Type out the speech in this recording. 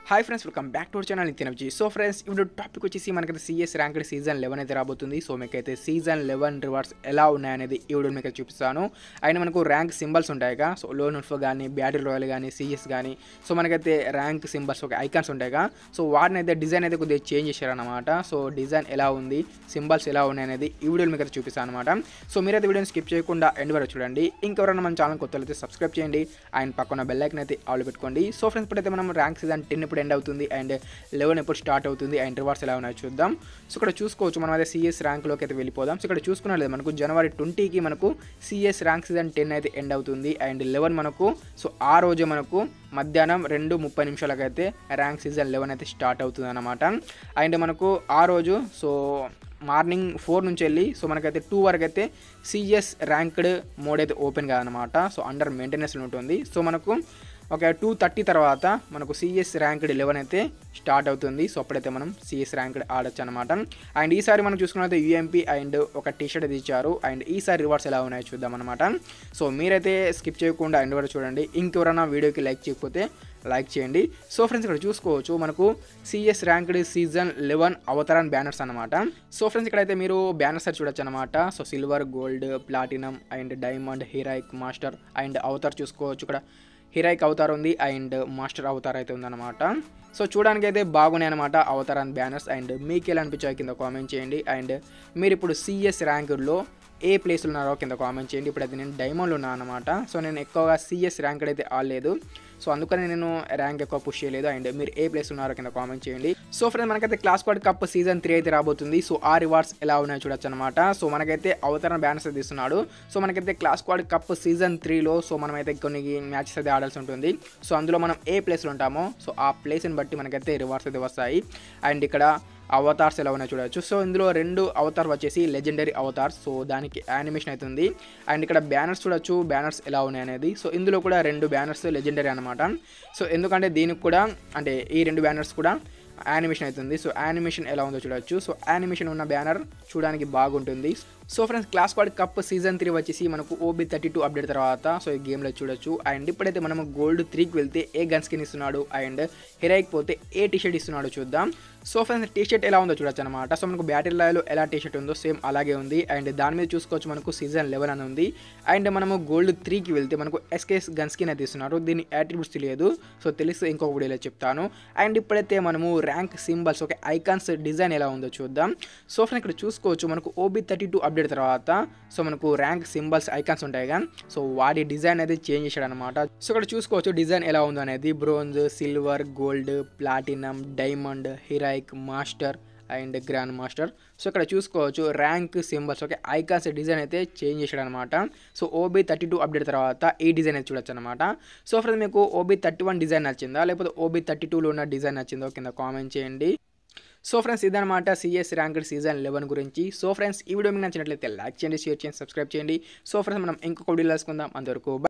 hi friends welcome back to our channel నిత్యనవ్జీ so friends ఇప్పుడు topic వచ్చేసి మనకైతే సిఎస్ ర్యాంక్డ్ సీజన్ లెవెన్ అయితే రాబోతుంది సో మీకైతే సీజన్ లెవెన్ రివార్డ్స్ ఎలా ఉన్నాయనేది ఈ వీడియో మీకు చూపిస్తాను అండ్ మనకు ర్యాంక్ సింబల్స్ ఉంటాయిగా సో లో నుల్ఫ్ కానీ బ్యాటిల్ రాయల్ కానీ సిఎస్ కానీ సో మనకైతే ర్యాంక్ సింబల్స్ ఒక ఐకాన్స్ ఉంటాయిగా సో వాటిని అయితే డిజైన్ అయితే కొద్దిగా చేంజ్ చేశారనమాట సో డిజైన్ ఎలా ఉంది సింబల్స్ ఎలా ఉన్నాయనేది ఈ వీడియోలో మీకు అయితే చూపిస్తాను అనమాట సో మీరైతే వీడియోని స్కిప్ చేయకుండా ఎండ్ వరకు చూడండి ఇంకెవరైనా మన ఛానల్ కొత్త అయితే సబ్స్క్రైబ్ చేయండి అండ్ పక్కన బెల్ ఐకన్ అయితే ఆల్ పెట్టుకోండి సో ఫ్రెండ్స్ ఇప్పుడైతే మనం ర్యాంక్ సీజన్ టెన్ ఇప్పుడు ఎండ్ అవుతుంది అండ్ లెవెన్ ఎప్పుడు స్టార్ట్ అవుతుంది అండ్ రివార్డ్స్ ఎలా ఉన్నాయో చూద్దాం సో ఇక్కడ చూసుకోవచ్చు మనం అయితే సిఎస్ ర్యాంక్లోకి అయితే వెళ్ళిపోదాం సో ఇక్కడ చూసుకున్నట్లేదు మనకు జనవరి ట్వంటీకి మనకు సిఎస్ ర్యాంక్ సీజన్ టెన్ అయితే ఎండ్ అవుతుంది అండ్ లెవెన్ మనకు సో ఆ రోజు మనకు మధ్యాహ్నం రెండు ముప్పై నిమిషాలకు అయితే ర్యాంక్ సీజన్ లెవెన్ అయితే స్టార్ట్ అవుతుంది అనమాట అండ్ మనకు ఆ రోజు సో మార్నింగ్ ఫోర్ నుంచి వెళ్ళి సో మనకైతే టూ వరకు అయితే సిఎస్ ర్యాంక్డ్ మోడ్ అయితే ఓపెన్ కాదనమాట సో అండర్ మెయింటెనెన్స్లో ఉంటుంది సో మనకు ఒక టూ థర్టీ తర్వాత మనకు సిఎస్ ర్యాంక్డ్ లెవెన్ అయితే స్టార్ట్ అవుతుంది సో అప్పుడైతే మనం సిఎస్ ర్యాంక్డ్ ఆడొచ్చు అనమాట అండ్ ఈసారి మనం చూసుకున్నైతే యూఎంపీ అండ్ ఒక టీ షర్ట్ అయితే ఇచ్చారు అండ్ ఈసారి రివార్డ్స్ ఎలా ఉన్నాయో చూద్దాం అనమాట సో మీరైతే స్కిప్ చేయకుండా ఎండ్ వరకు చూడండి ఇంకెవరైనా వీడియోకి లైక్ చేయకపోతే లైక్ చేయండి సో ఫ్రెండ్స్ ఇక్కడ చూసుకోవచ్చు మనకు సిఎస్ ర్యాంక్డ్ సీజన్ లెవెన్ అవతారన్ బ్యానర్స్ అనమాట సో ఫ్రెండ్స్ ఇక్కడైతే మీరు బ్యానర్స్ అయితే చూడొచ్చు అనమాట so silver gold platinum and diamond heroic master and avatar చూసుకోవచ్చు ఇక్కడ హీరాయిక్ అవతార్ ఉంది అండ్ మాస్టర్ అవతార్ అయితే ఉందన్నమాట సో చూడడానికి అయితే బాగున్నాయి అనమాట అవతార్ అండ్ బ్యానర్స్ అండ్ మీకు ఎలా అనిపించాయి కింద కామెంట్ చేయండి అండ్ మీరు ఇప్పుడు సిఎస్ ర్యాంకుల్లో ఏ ప్లేస్లో ఉన్నారో కింద కామెంట్ చేయండి ఇప్పుడు అయితే నేను డైమండ్లో ఉన్నాను అనమాట సో నేను ఎక్కువగా సిఎస్ ర్యాంక్ అయితే ఆడలేదు సో అందుకని నేను ర్యాంక్ ఎక్కువ పుష్ చేయలేదు అండ్ మీరు ఏ ప్లేస్ ఉన్నారో కింద కామెంట్ చేయండి సో ఫ్రెండ్ మనకైతే clash squad cup season three అయితే రాబోతుంది సో ఆ రివార్డ్స్ ఎలా ఉన్నాయో చూడొచ్చు అనమాట సో మనకైతే అవతరణ బ్యానర్స్ అయితే ఇస్తున్నాడు సో మనకైతే క్లాస్ స్క్వాడ్ కప్ సీజన్ త్రీలో సో మనమైతే కొన్ని మ్యాచెస్ అయితే ఆడాల్సి ఉంటుంది సో అందులో మనం ఏ ప్లేస్లో ఉంటామో సో ఆ ప్లేస్ని బట్టి మనకైతే రివార్డ్స్ అయితే వస్తాయి అండ్ ఇక్కడ అవతార్స్ ఎలా ఉన్నాయో చూడవచ్చు సో ఇందులో రెండు అవతార్ వచ్చేసి లెజెండరీ అవతార్స్ సో దానికి యానిమేషన్ అవుతుంది అండ్ ఇక్కడ బ్యానర్స్ చూడొచ్చు బ్యానర్స్ ఎలా ఉన్నాయి అనేది సో ఇందులో కూడా రెండు బ్యానర్స్ లెజెండరీ అనమాట సో ఎందుకంటే దీనికి కూడా అంటే ఈ రెండు బ్యానర్స్ కూడా యానిమేషన్ అవుతుంది సో యానిమేషన్ ఎలా ఉందో చూడొచ్చు సో యానిమేషన్ ఉన్న బ్యానర్ చూడడానికి బాగుంటుంది సో ఫ్రెండ్స్ క్లాస్ వాడ్ కప్ సీజన్ త్రీ వచ్చేసి మనకు ఓబీ థర్టీ టూ అప్డేట్ తర్వాత సో ఈ గేమ్లో చూడొచ్చు అండ్ ఇప్పుడైతే మనం గోల్డ్ త్రీకి వెళ్తే ఏ గన్ స్కిన్ ఇస్తున్నాడు అండ్ హెరాయిక్ పోతే ఏ టీషర్ట్ ఇస్తున్నాడు చూద్దాం సో ఫ్రెండ్స్ టీషర్ట్ ఎలా ఉందో చూడొచ్చు అనమాట సో మనకు బ్యాటిల్ లాయలో ఎలా టీషర్ట్ ఉందో సేమ్ అలాగే ఉంది అండ్ దాని మీద చూసుకోవచ్చు మనకు సీజన్ లెవెన్ అని ఉంది అండ్ మనము గోల్డ్ త్రీకి వెళ్తే మనకు ఎస్కేఎస్ గన్ స్కిన్ అయితే ఇస్తున్నారు దీని యాట్రిబ్యూట్స్ తెలియదు సో తెలిస్తే ఇంకొక వీడియోలో చెప్తాను అండ్ ఇప్పుడైతే మనము ర్యాంక్ సింబల్స్ ఒక ఐకాన్స్ డిజైన్ ఎలా ఉందో చూద్దాం సో ఫ్రెండ్స్ ఇక్కడ చూసుకోవచ్చు మనకు ఓబీ థర్టీ టూ అప్డేట్ తర్వాత సో మనకు ర్యాంక్ సింబల్స్ ఐకాన్స్ ఉంటాయి కానీ సో వాడి డిజైన్ అయితే చేంజ్ చేశాడు అనమాట సో ఇక్కడ చూసుకోవచ్చు డిజైన్ ఎలా ఉందో అనేది bronze silver gold platinum diamond heroic master and grand master so ఇక్కడ చూసుకోవచ్చు rank symbols okay icons design అయితే చేంజ్ చేశాడు అనమాట so OB thirty two update తర్వాత ఈ డిజైన్ అయితే చూడొచ్చు అనమాట సో ఫ్రెండ్స్ మీకు ఓబీ థర్టీ వన్ డిజైన్ నచ్చిందా లేకపోతే ఓబీ థర్టీ టూలో ఉన్న డిజైన్ నచ్చిందో కింద కామెంట్ చేయండి సో ఫ్రెండ్స్ ఇదనమాట సిఎస్ ర్యాంక్డ్ సీజన్ లెవెన్ గురించి సో ఫ్రెండ్స్ ఈ వీడియో మీకు నచ్చినట్లయితే లైక్ చేయండి షేర్ చేయండి సబ్స్క్రైబ్ చేయండి సో ఫ్రెండ్స్ మనం ఇంకొక వీడియో వేసుకుందాం అంతవరకు